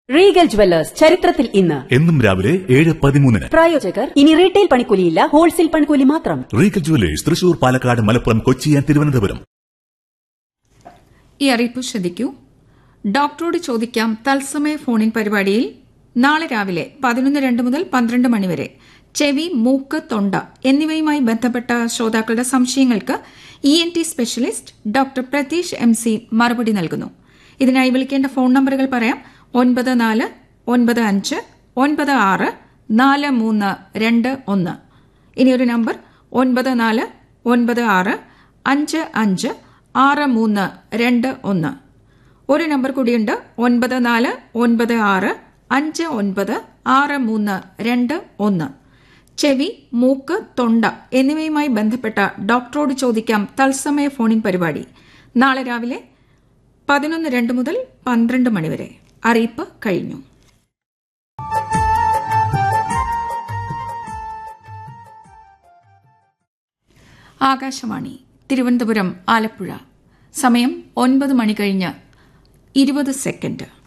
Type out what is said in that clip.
Regal jewellers ചരിത്രത്തിൽ ഇന്ന് എന്നും രാവിലെ ഏഴ് പതിമൂന്നിന് പ്രായോജകർ ഇനി റീറ്റെയിൽ പണിക്കൂലിയില്ല ഹോൾസെയിൽ പണിക്കൂലി മാത്രം Regal jewellers Thrissur Palakkad Malappuram Kochi and Thiruvananthapuram ഈ അറിയിപ്പ് ശ്രദ്ധിക്കൂ ഡോക്ടറോട് ചോദിക്കാം തത്സമയ ഫോണിൻ പരിപാടിയിൽ നാളെ രാവിലെ പതിനൊന്ന് രണ്ട് മുതൽ പന്ത്രണ്ട് മണിവരെ ചെവി മൂക്ക് തൊണ്ട എന്നിവയുമായി ബന്ധപ്പെട്ട ശ്രോതാക്കളുടെ സംശയങ്ങൾക്ക് E N T specialist doctor Pratheesh M C മറുപടി നൽകുന്നു ഇതിനായി വിളിക്കേണ്ട ഫോൺ നമ്പറുകൾ പറയാം ഒൻപത് നാല് ഒൻപത് അഞ്ച് ഒൻപത് ആറ് നാല് മൂന്ന് രണ്ട് ഒന്ന് ഇനിയൊരു നമ്പർ ഒൻപത് നാല് ഒൻപത് ആറ് അഞ്ച് അഞ്ച് ആറ് മൂന്ന് രണ്ട് ഒന്ന് ഒരു നമ്പർ കൂടിയുണ്ട് ഒൻപത് നാല് ഒൻപത് ആറ് അഞ്ച് ഒൻപത് ആറ് മൂന്ന് രണ്ട് ഒന്ന് ചെവി മൂക്ക് തൊണ്ട എന്നിവയുമായി ബന്ധപ്പെട്ട ഡോക്ടറോട് ചോദിക്കാം തത്സമയ ഫോണിൻ പരിപാടി നാളെ രാവിലെ പതിനൊന്ന് രണ്ട് മുതൽ പന്ത്രണ്ട് മണിവരെ അറിയിപ്പ് കഴിഞ്ഞു ആകാശവാണി തിരുവനന്തപുരം ആലപ്പുഴ സമയം ഒൻപത് മണി കഴിഞ്ഞ് ഇരുപത് സെക്കൻഡ്